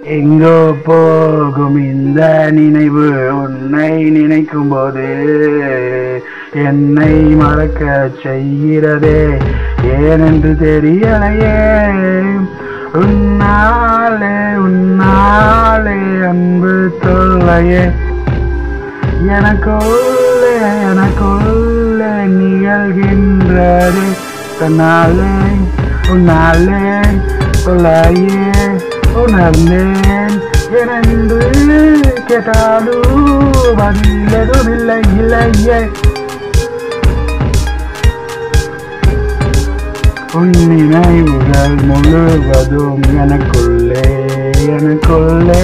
எங்கோ போகும் இந்த நினைவு உன்னை நினைக்கும் போது என்னை மறக்க செய்கிறதே ஏனென்று தெரியலையே உன்னாலே உன்னாலே அன்பு தொல்லையே எனக்குள்ளே எனக்குள்ளே நிகழ்கின்றது தன்னாலே உன்னாலே தொல்லையே உணர்ந்தேன் ஏனென்று கேட்டாலும் பதிலதும் இல்லை இல்லையே உன் நினைவுகள் முழுவதும் எனக்குள்ளே எனக்குள்ளே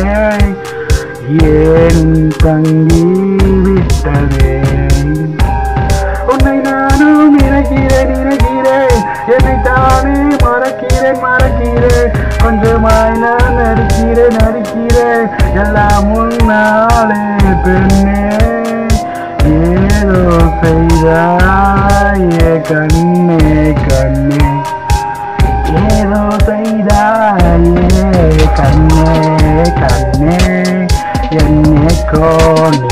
ஏன் தங்கி விட்டதே உன்னை நானும் நினைக்கிறேன் நினைக்கிறேன் என்னை தானே மறக்கிறேன் மறக்கிறேன் கொஞ்சமாய் நான் நடிக்கிறேன் நடிக்கிறேன் எல்லாம் முன்னாலே பெண்ணே ஏதோ செய்தாயே கண்ணே கண்ணே ஏதோ செய்தாயே கண்ணே கண்ணே என்னை கோண